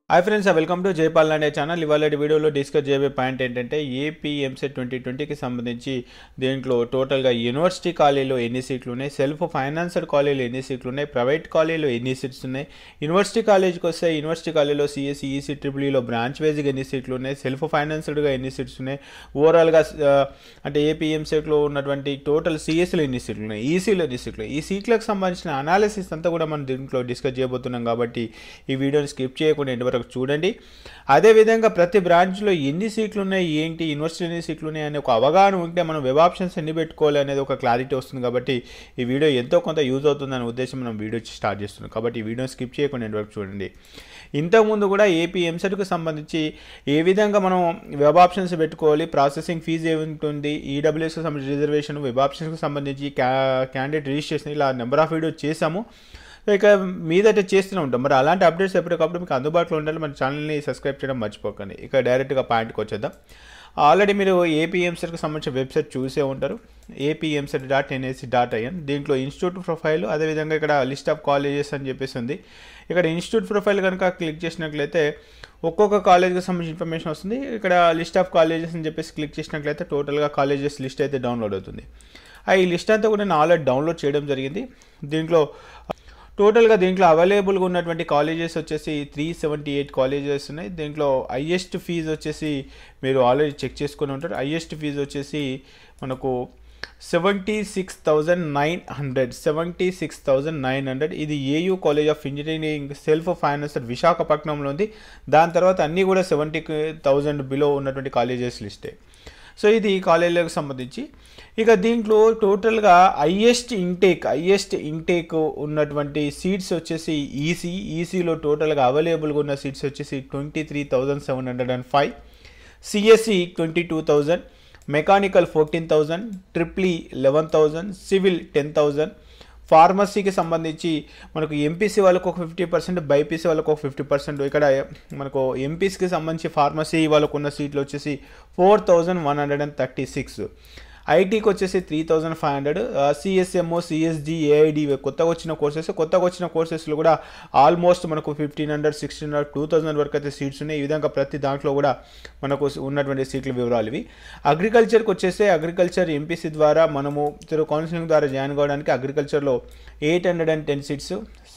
hi friends welcome to Jaipal అనే channel ఇవాళ వీడియోలో డిస్కస్ చేయబోయే పాయింట్ ఏంటంటే ఏపీ ఎంసెట్ ట్వంటీ ట్వంటీకి సంబంధించి దీంట్లో టోటల్గా యూనివర్సిటీ కాలేజీలో ఎన్ని సీట్లు ఉన్నాయి సెల్ఫ్ ఫైనాన్స్డ్ కాలేజీలో ఎన్ని సీట్లు ఉన్నాయి ప్రైవేట్ కాలేజీలో ఎన్ని సీట్స్ ఉన్నాయి యూనివర్సిటీ కాలేజ్కి వస్తే యూనివర్సిటీ కాలేజీలో సిఎస్సి ఈసీ ట్రిపుల్ఈలో బ్రాంచ్ వైజ్గా ఎన్ని సీట్లు ఉన్నాయి సెల్ఫ్ ఫైనాన్స్డ్గా ఎన్ని సీట్స్ ఉన్నాయి ఓవరాల్గా ఆ, అంటే ఏపీ ఎంసెట్లో ఉన్నటువంటి టోటల్ సిఎస్లో ఎన్ని సీట్లు ఉన్నాయి ఈసీలో ఎన్ని సీట్లు ఉన్నాయి ఈ సీట్లకు సంబంధించిన అనాలిసిస్ అంతా కూడా మనం దీంట్లో డిస్కస్ చేయబోతున్నాం కాబట్టి ఈ వీడియోని స్కిప్ చేయకుండా ఎండ్ వరకు చూడండి అదేవిధంగా ప్రతి బ్రాంచ్లో ఎన్ని సీట్లు ఉన్నాయి ఏంటి యూనివర్సిటీ ఎన్ని సీట్లు ఉన్నాయి అనే ఒక అవగాహన ఉంటే మనం వెబ్ ఆప్షన్స్ ఎన్ని పెట్టుకోవాలి అనేది ఒక క్లారిటీ వస్తుంది కాబట్టి ఈ వీడియో ఎంతో కొంత యూజ్ అవుతుందనే ఉద్దేశం మనం వీడియో స్టార్ట్ చేస్తున్నాం కాబట్టి ఈ వీడియోని స్కిప్ చేయకుండా ఎండ్ వరకు చూడండి ఇంతకుముందు కూడా ఏపీ ఎంసెట్కి సంబంధించి ఏ విధంగా మనం వెబ్ ఆప్షన్స్ పెట్టుకోవాలి ప్రాసెసింగ్ ఫీజు ఏముంటుంది ఈడబ్ల్యూఎస్కి సంబంధించి రిజర్వేషన్ వెబ్ ఆప్షన్స్కి సంబంధించి క్యా క్యాండిడేట్ రిజిస్ట్రేషన్ ఇలా నెంబర్ ఆఫ్ వీడియోస్ చేసాము సో ఇక మీదైతే చేస్తూనే ఉంటాం మరి అలాంటి అప్డేట్స్ ఎప్పటికప్పుడు మీకు అందుబాటులో ఉండాలి మన ఛానల్ని సబ్స్క్రైబ్ చేయడం మర్చిపోకండి ఇక డైరెక్ట్గా పాయింట్కి వచ్చేద్దాం ఆల్రెడీ మీరు ఏపీఎంసెట్కి సంబంధించిన వెబ్సైట్ చూసే ఉంటారు AP EAMCET dot N A C dot I N దీంట్లో ఇన్స్టిట్యూట్ ప్రొఫైల్ అదేవిధంగా ఇక్కడ లిస్ట్ ఆఫ్ కాలేజెస్ అని చెప్పేసి ఉంది ఇక్కడ ఇన్స్టిట్యూట్ ప్రొఫైల్ కనుక క్లిక్ చేసినట్లయితే ఒక్కొక్క కాలేజ్కి సంబంధించిన ఇన్ఫర్మేషన్ వస్తుంది ఇక్కడ లిస్ట్ ఆఫ్ కాలేజెస్ అని చెప్పేసి క్లిక్ చేసినట్లయితే టోటల్గా కాలేజెస్ లిస్ట్ అయితే డౌన్లోడ్ అవుతుంది ఆ ఈ లిస్ట్ అంతా కూడా నేను ఆల్రెడీ డౌన్లోడ్ చేయడం జరిగింది దీంట్లో టోటల్గా దీంట్లో అవైలబుల్గా ఉన్నటువంటి కాలేజెస్ వచ్చేసి త్రీ సెవెంటీ ఎయిట్ కాలేజెస్ ఉన్నాయి దీంట్లో హయ్యెస్ట్ ఫీజు వచ్చేసి మీరు ఆల్రెడీ చెక్ చేసుకుని ఉంటారు హయ్యెస్ట్ ఫీజు వచ్చేసి మనకు seventy six thousand nine hundred seventy six thousand nine hundred ఇది AU college of engineering self finance విశాఖపట్నంలో ఉంది దాని తర్వాత అన్నీ కూడా సెవెంటీ థౌజండ్ బిలో ఉన్నటువంటి కాలేజెస్ లిస్టే సో ఇది ఈ కాలేజీలకు సంబంధించి ఇక దీంట్లో టోటల్గా హయ్యెస్ట్ ఇంటేక్ హయ్యెస్ట్ ఇంటేక్ ఉన్నటువంటి సీట్స్ వచ్చేసి ఈసీ ఈసీలో టోటల్గా అవైలబుల్గా ఉన్న సీట్స్ వచ్చేసి twenty three thousand seven hundred and five CSE twenty two thousand mechanical fourteen thousand triple E eleven thousand civil ten thousand ఫార్మసీకి సంబంధించి మనకు ఎంపీసీ వాళ్ళకు ఒక ఫిఫ్టీ పర్సెంట్ బైపీసీ వాళ్ళకు ఒక ఫిఫ్టీ పర్సెంట్ ఇక్కడ మనకు ఎంపీసీకి సంబంధించి ఫార్మసీ వాళ్ళకు ఉన్న సీట్లు వచ్చేసి four thousand one hundred and thirty six ఐటీకి వచ్చేసి three thousand five hundred CSMO CSD AID కొత్తగా వచ్చిన కోర్సెస్ కొత్తగా వచ్చిన కోర్సెస్లో కూడా ఆల్మోస్ట్ మనకు fifteen hundred sixteen hundred two thousand వరకు అయితే సీట్స్ ఉన్నాయి ఈ విధంగా ప్రతి దాంట్లో కూడా మనకు ఉన్నటువంటి సీట్ల వివరాలు ఇవి అగ్రికల్చర్కి వచ్చేసి అగ్రికల్చర్ ఎంపీసీ ద్వారా మనము తిరుగు కౌన్సిలింగ్ ద్వారా జాయిన్ కావడానికి అగ్రికల్చర్లో eight hundred and ten seats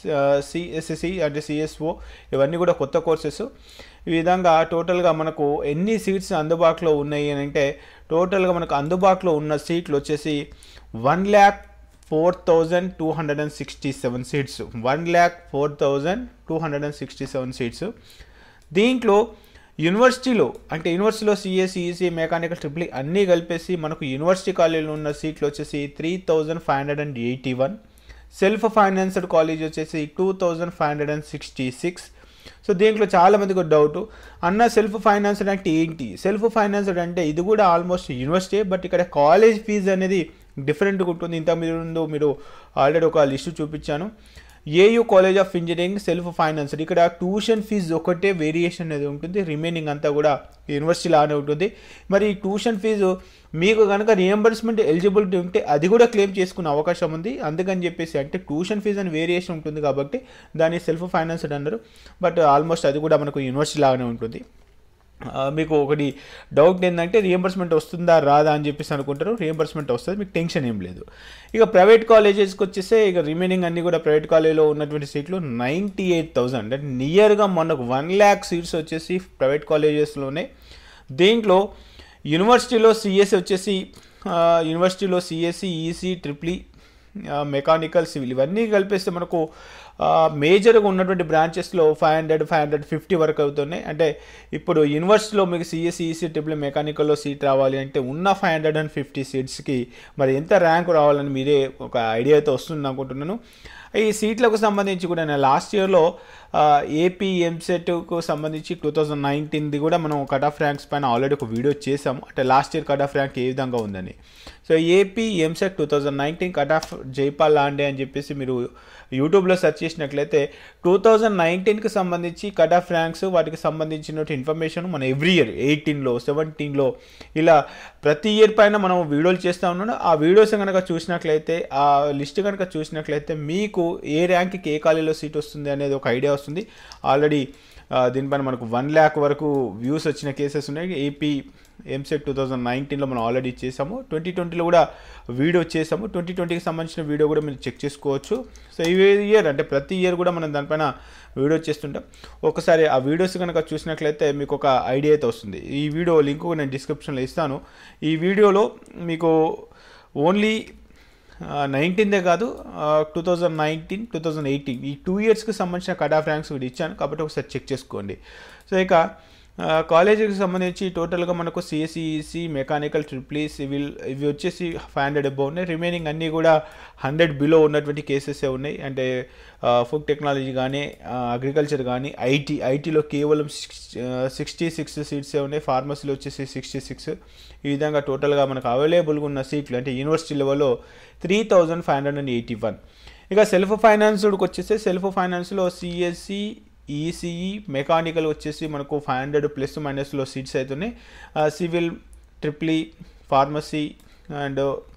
CSE అంటే సిఎస్ఓ ఇవన్నీ కూడా కొత్త కోర్సెస్ ఈ విధంగా టోటల్గా మనకు ఎన్ని సీట్స్ అందుబాటులో ఉన్నాయి అని అంటే టోటల్గా మనకు అందుబాటులో ఉన్న సీట్లు వచ్చేసి one lakh four thousand two hundred and sixty seven seats one lakh four thousand two hundred and sixty seven seats దీంట్లో యూనివర్సిటీలో అంటే యూనివర్సిటీలో సిఎస్సి ఈసీ మెకానికల్ ట్రిపుల్ అన్నీ కలిపేసి మనకు యూనివర్సిటీ కాలేజీలో ఉన్న సీట్లు వచ్చేసి three thousand five hundred and eighty one self financed college వచ్చేసి two thousand five hundred and sixty six so దీంట్లో చాలా మందికి ఒక డౌట్ అన్న సెల్ఫ్ ఫైనాన్స్డ్ అంటే ఏంటి సెల్ఫ్ ఫైనాన్స్డ్ అంటే ఇది కూడా ఆల్మోస్ట్ యూనివర్సిటీ బట్ ఇక్కడ కాలేజ్ ఫీజు అనేది డిఫరెంట్గా ఉంటుంది ఇంత ముందు మీరు ఆల్రెడీ ఒక లిస్టు చూపించాను AU college of engineering self financed ఇక్కడ ట్యూషన్ ఫీజు ఒకటే వేరియేషన్ అనేది ఉంటుంది రిమైనింగ్ అంతా కూడా యూనివర్సిటీ లానే ఉంటుంది మరి ఈ ట్యూషన్ ఫీజు మీకు కనుక రియంబర్స్మెంట్ ఎలిజిబిలిటీ ఉంటే అది కూడా క్లెయిమ్ చేసుకునే అవకాశం ఉంది అందుకని చెప్పేసి అంటే ట్యూషన్ ఫీజు అని వేరియేషన్ ఉంటుంది కాబట్టి దాన్ని సెల్ఫ్ ఫైనాన్స్డ్ అన్నారు బట్ ఆల్మోస్ట్ అది కూడా మనకు యూనివర్సిటీ లాగానే ఉంటుంది ఆ, మీకు ఒకటి డౌట్ ఏంటంటే రియంబర్స్మెంట్ వస్తుందా రాదా అని చెప్పేసి అనుకుంటారు రియంబర్స్మెంట్ వస్తుంది మీకు టెన్షన్ ఏం లేదు ఇక ప్రైవేట్ కాలేజెస్కి వచ్చేస్తే ఇక రిమైనింగ్ అన్ని కూడా ప్రైవేట్ కాలేజీలో ఉన్నటువంటి సీట్లు నైంటీ ఎయిట్ థౌసండ్ అంటే నియర్గా మనకు వన్ ల్యాక్ సీట్స్ వచ్చేసి ప్రైవేట్ కాలేజెస్లోనే దీంట్లో యూనివర్సిటీలో సిఎస్సి వచ్చేసి ఆ, యూనివర్సిటీలో CSE EC triple E mechanical civil ఇవన్నీ కలిపేస్తే మనకు ఆ, మేజర్గా ఉన్నటువంటి బ్రాంచెస్లో five hundred five hundred fifty వరకు అవుతున్నాయి అంటే ఇప్పుడు యూనివర్సిటీలో మీకు సిఎస్సి ఈసీ ట్రిపుల్ మెకానికల్లో సీట్ రావాలి అంటే ఉన్న ఫైవ్ హండ్రెడ్ అండ్ ఫిఫ్టీ సీట్స్కి మరి ఎంత ర్యాంక్ రావాలని మీరే ఒక ఐడియా అయితే వస్తుంది అనుకుంటున్నాను ఈ సీట్లకు సంబంధించి కూడా నేను లాస్ట్ ఇయర్లో ఏపీ ఎంసెట్కు సంబంధించి టూ థౌజండ్ నైన్టీన్ది కూడా మనం కట్ ఆఫ్ ర్యాంక్స్ పైన ఆల్రెడీ ఒక వీడియో చేసాము అంటే last year cut off rank ఏ విధంగా ఉందని so AP EAMCET two thousand nineteen cut off Jaipal లాండే అని చెప్పేసి మీరు యూట్యూబ్లో సెర్చ్ చేసినట్లయితే టూ థౌజండ్ నైన్టీన్కి సంబంధించి కట్ ఆఫ్ ర్యాంక్స్ వాటికి సంబంధించిన ఇన్ఫర్మేషన్ మన ఎవ్రీ ఇయర్ ఎయిటీన్లో సెవెంటీన్లో ఇలా ప్రతి ఇయర్ పైన మనం వీడియోలు చేస్తూ ఉన్నాడు ఆ వీడియోస్ కనుక చూసినట్లయితే ఆ లిస్ట్ కనుక చూసినట్లయితే మీకు ఏ ర్యాంక్కి ఏ కాలేజీలో సీట్ వస్తుంది అనేది ఒక ఐడియా వస్తుంది ఆల్రెడీ ఆ, దీనిపైన మనకు వన్ ల్యాక్ వరకు వ్యూస్ వచ్చిన కేసెస్ ఉన్నాయి ఏపీ ఎంసెట్ టూ థౌజండ్ నైన్టీన్లో మనం ఆల్రెడీ చేసాము ట్వంటీ ట్వంటీలో కూడా వీడియో చేసాము ట్వంటీ ట్వంటీకి సంబంధించిన వీడియో కూడా మీరు చెక్ చేసుకోవచ్చు సో ఈ ఇయర్ అంటే ప్రతి ఇయర్ కూడా మనం దానిపైన వీడియో చేస్తుంటాం ఒకసారి ఆ వీడియోస్ కనుక చూసినట్లయితే మీకు ఒక ఐడియా అయితే వస్తుంది ఈ వీడియో లింక్ నేను డిస్క్రిప్షన్లో ఇస్తాను ఈ వీడియోలో మీకు ఓన్లీ నైన్టీన్దే కాదు two thousand nineteen two thousand eighteen ఈ టూ ఇయర్స్కి సంబంధించిన కట్ ఆఫ్ ర్యాంక్స్ కూడా ఇచ్చాను కాబట్టి ఒకసారి చెక్ చేసుకోండి సో ఇక ఆ, కాలేజీకి సంబంధించి టోటల్గా మనకు సిఎస్ఈసి మెకానికల్ ట్రిపుల్ సివిల్ ఇవి వచ్చేసి ఫైవ్ హండ్రెడ్ అబౌవ్ ఉన్నాయి రిమైనింగ్ అన్నీ కూడా హండ్రెడ్ బిలో ఉన్నటువంటి కేసెస్ ఉన్నాయి అంటే ఫుడ్ టెక్నాలజీ కానీ అగ్రికల్చర్ కానీ ఐటీ ఐటీలో కేవలం సిక్స్టీ సిక్స్ సీట్సే ఉన్నాయి ఫార్మసీలో వచ్చేసి సిక్స్టీ సిక్స్ ఈ విధంగా టోటల్గా మనకు అవైలబుల్గా ఉన్న సీట్లు అంటే యూనివర్సిటీ లెవెల్లో three thousand five hundred and eighty one ఇక సెల్ఫ్ ఫైనాన్స్డ్కి వచ్చేసి సెల్ఫ్ ఫైనాన్స్లో సిఎస్సి ఈసీఈ మెకానికల్ వచ్చేసి మనకు ఫైవ్ హండ్రెడ్ ప్లస్ మైనస్లో సీట్స్ అవుతున్నాయి civil triple E pharmacy and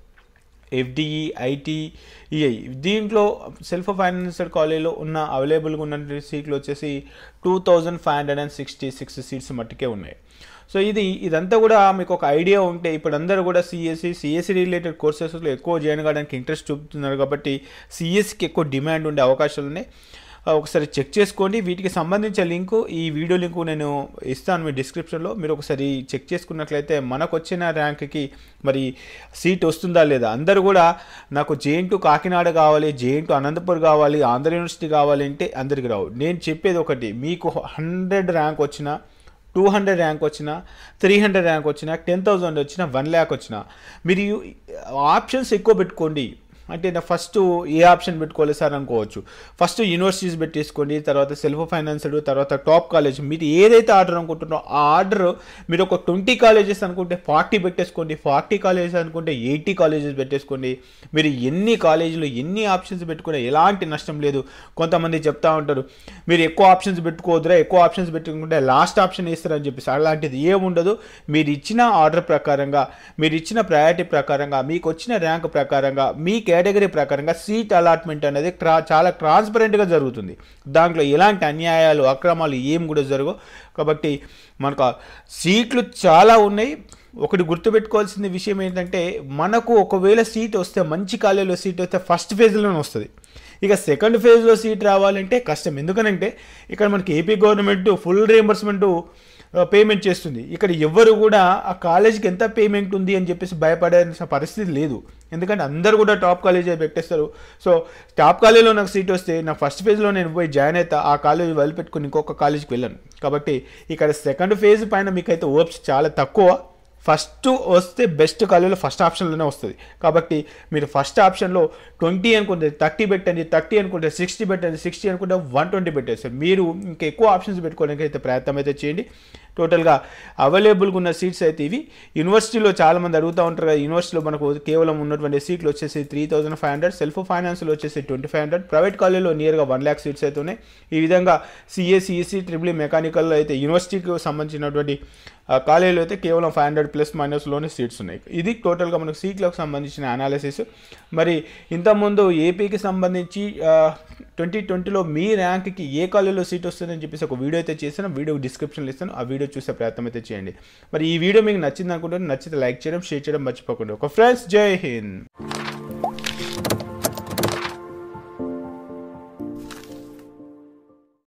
FDE IT EI దీంట్లో సెల్ఫ్ ఫైనాన్స్డ్ కాలేజీలో ఉన్న అవైలబుల్గా ఉన్న సీట్లు వచ్చేసి two thousand five hundred and sixty six seats మట్టుకే ఉన్నాయి సో ఇది ఇదంతా కూడా మీకు ఒక ఐడియా ఉంటే ఇప్పుడు అందరూ కూడా సిఎస్సి సిఎస్సి రిలేటెడ్ కోర్సెస్లో ఎక్కువ జాయిన్ కావడానికి ఇంట్రెస్ట్ చూపుతున్నారు కాబట్టి సిఎస్సికి ఎక్కువ డిమాండ్ ఉండే అవకాశాలు ఉన్నాయి ఆ, ఒకసారి చెక్ చేసుకోండి వీటికి సంబంధించిన లింకు ఈ వీడియో లింకు నేను ఇస్తాను మీ డిస్క్రిప్షన్లో మీరు ఒకసారి చెక్ చేసుకున్నట్లయితే మనకు వచ్చిన ర్యాంక్కి మరి సీట్ వస్తుందా లేదా అందరూ కూడా నాకు జేఎన్ టు కాకినాడ కావాలి జేఎన్ టు అనంతపూర్ కావాలి ఆంధ్ర యూనివర్సిటీ కావాలి అంటే అందరికి రావు నేను చెప్పేది ఒకటి మీకు హండ్రెడ్ ర్యాంక్ వచ్చినా టూ హండ్రెడ్ ర్యాంక్ వచ్చినా త్రీ హండ్రెడ్ ర్యాంక్ వచ్చినా టెన్ థౌసండ్ వచ్చినా వన్ ల్యాక్ వచ్చినా మీరు ఆప్షన్స్ ఎక్కువ పెట్టుకోండి అంటే నా ఫస్ట్ ఏ ఆప్షన్ పెట్టుకోవాలి సార్ అనుకోవచ్చు ఫస్ట్ యూనివర్సిటీస్ పెట్టేసుకోండి తర్వాత సెల్ఫ్ ఫైనాన్స్డ్ తర్వాత టాప్ కాలేజ్ మీరు ఏదైతే ఆర్డర్ అనుకుంటున్నారో ఆ ఆర్డర్ మీరు ఒక ట్వంటీ కాలేజెస్ అనుకుంటే ఫార్టీ పెట్టేసుకోండి ఫార్టీ కాలేజెస్ అనుకుంటే ఎయిటీ కాలేజెస్ పెట్టేసుకోండి మీరు ఎన్ని కాలేజీలు ఎన్ని ఆప్షన్స్ పెట్టుకునే ఎలాంటి నష్టం లేదు కొంతమంది చెప్తా ఉంటారు మీరు ఎక్కువ ఆప్షన్స్ పెట్టుకోవద్దురా ఎక్కువ ఆప్షన్స్ పెట్టుకుంటే లాస్ట్ ఆప్షన్ వేస్తారని చెప్పేసి అలాంటిది ఏముండదు మీరు ఇచ్చిన ఆర్డర్ ప్రకారంగా మీరు ఇచ్చిన ప్రయారిటీ ప్రకారంగా మీకు వచ్చిన ర్యాంక్ ప్రకారంగా మీ కేటగిరీ ప్రకారంగా సీట్ అలాట్మెంట్ అనేది ట్రా చాలా ట్రాన్స్పరెంట్గా జరుగుతుంది దాంట్లో ఎలాంటి అన్యాయాలు అక్రమాలు ఏం కూడా జరగవు కాబట్టి మనకు ఆ సీట్లు చాలా ఉన్నాయి ఒకటి గుర్తుపెట్టుకోవాల్సిన విషయం ఏంటంటే మనకు ఒకవేళ సీట్ వస్తే మంచి కాలేజీలో సీట్ వస్తే ఫస్ట్ ఫేజ్లోనే వస్తుంది ఇక సెకండ్ ఫేజ్లో సీట్ రావాలంటే కష్టం ఎందుకనంటే ఇక్కడ మనకి AP government full reimbursement payment చేస్తుంది ఇక్కడ ఎవరు కూడా ఆ కాలేజీకి ఎంత పేమెంట్ ఉంది అని చెప్పేసి భయపడాల్సిన పరిస్థితి లేదు ఎందుకంటే అందరు కూడా టాప్ కాలేజీ పెట్టేస్తారు సో టాప్ కాలేజీలో నాకు సీట్ వస్తే నా ఫస్ట్ ఫేజ్లో నేను పోయి జాయిన్ అవుతా ఆ కాలేజ్ వదిలిపెట్టుకుని ఇంకొక కాలేజీకి వెళ్ళాను కాబట్టి ఇక్కడ సెకండ్ ఫేజ్ పైన మీకైతే ఓప్స్ చాలా తక్కువ ఫస్ట్ వస్తే బెస్ట్ కాలేజీలో ఫస్ట్ ఆప్షన్లోనే వస్తుంది కాబట్టి మీరు ఫస్ట్ ఆప్షన్లో ట్వంటీ అనుకుంటే థర్టీ పెట్టండి థర్టీ అనుకుంటే సిక్స్టీ పెట్టండి సిక్స్టీ అనుకుంటే వన్ ట్వంటీ పెట్టేస్తారు మీరు ఇంకా ఎక్కువ ఆప్షన్స్ పెట్టుకోవడానికి అయితే ప్రయత్నం అయితే చేయండి టోటల్గా అవైలబుల్గా ఉన్న సీట్స్ అయితే ఇవి యూనివర్సిటీలో చాలామంది అడుగుతూ ఉంటారు కదా యూనివర్సిటీలో మనకు కేవలం ఉన్నటువంటి సీట్లు వచ్చేసి three thousand five hundred self ఫైనాన్స్లో వచ్చేసి ట్వంటీ ఫైవ్ హండ్రెడ్ ప్రైవేట్ కాలేజ్లో నియర్గా వన్ ల్యాక్ సీట్స్ అయితే ఉన్నాయి ఈ విధంగా సిఏ సిఈసి ట్రిపుల్ మెకానికల్లో అయితే యూనివర్సిటీకి సంబంధించినటువంటి ఆ కాలేజీలో అయితే కేవలం ఫైవ్ హండ్రెడ్ ప్లస్ మైనస్లోనే సీట్స్ ఉన్నాయి ఇది టోటల్గా మనకు సీట్లకు సంబంధించిన అనాలిసిస్ మరి ఇంతకుముందు ఏపీకి సంబంధించి ట్వంటీ ట్వంటీలో మీ ర్యాంక్కి ఏ కాలేజీలో సీట్ వస్తుందని చెప్పేసి ఒక వీడియో అయితే చేశాను వీడియో డిస్క్రిప్షన్లో ఇస్తాను ఆ వీడియో చూసే ప్రయత్నం అయితే చేయండి మరి ఈ వీడియో మీకు నచ్చింది అనుకుంటే నచ్చితే లైక్ చేయడం షేర్ చేయడం మర్చిపోకండి ఒక ఫ్రెండ్స్ జై హింద్